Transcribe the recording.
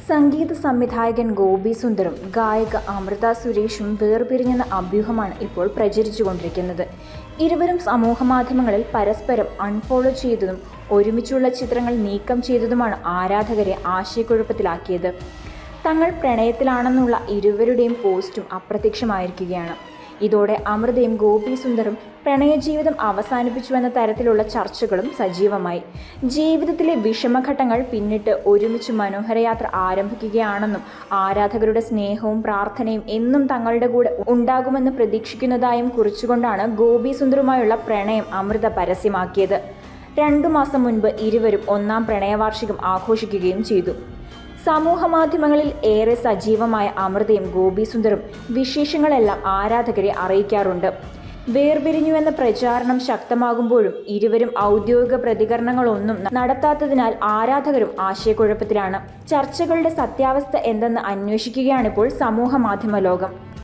സംഗീത സംവിധായകൻ ഗോപി സുന്ദറും ഗായിക അമൃത സുരേഷും വേർപിരിഞ്ഞെന്ന അഭ്യൂഹമാണ് ഇപ്പോൾ പ്രചരിച്ചുകൊണ്ടിരിക്കുന്നത് ഇരുവരും സമൂഹമാധ്യമങ്ങളിൽ പരസ്പരം അൺഫോളോ ചെയ്തതും ഒരുമിച്ചുള്ള ചിത്രങ്ങൾ നീക്കം ചെയ്തതുമാണ് ആരാധകരെ ആശയക്കുഴപ്പത്തിലാക്കിയത് തങ്ങൾ പ്രണയത്തിലാണെന്നുള്ള ഇരുവരുടെയും പോസ്റ്റും അപ്രത്യക്ഷമായിരിക്കുകയാണ് ഇതോടെ അമൃതയും ഗോപി സുന്ദറും പ്രണയജീവിതം അവസാനിപ്പിച്ചുവെന്ന തരത്തിലുള്ള ചർച്ചകളും സജീവമായി ജീവിതത്തിലെ വിഷമഘട്ടങ്ങൾ പിന്നിട്ട് ഒരുമിച്ച് മനോഹരയാത്ര ആരംഭിക്കുകയാണെന്നും ആരാധകരുടെ സ്നേഹവും പ്രാർത്ഥനയും എന്നും തങ്ങളുടെ കൂടെ ഉണ്ടാകുമെന്ന് പ്രതീക്ഷിക്കുന്നതായും കുറിച്ചുകൊണ്ടാണ് ഗോപി സുന്ദറുമായുള്ള പ്രണയം അമൃത പരസ്യമാക്കിയത് രണ്ടു മാസം മുൻപ് ഇരുവരും ഒന്നാം പ്രണയവാർഷികം ആഘോഷിക്കുകയും ചെയ്തു സമൂഹ മാധ്യമങ്ങളിൽ ഏറെ സജീവമായ അമൃതയും ഗോപി സുന്ദറും വിശേഷങ്ങളെല്ലാം ആരാധകരെ അറിയിക്കാറുണ്ട് വേർപിരിഞ്ഞുവെന്ന പ്രചാരണം ശക്തമാകുമ്പോഴും ഇരുവരും ഔദ്യോഗിക പ്രതികരണങ്ങളൊന്നും നടത്താത്തതിനാൽ ആരാധകരും ആശയക്കുഴപ്പത്തിലാണ് ചർച്ചകളുടെ സത്യാവസ്ഥ എന്തെന്ന് അന്വേഷിക്കുകയാണിപ്പോൾ സമൂഹ മാധ്യമ ലോകം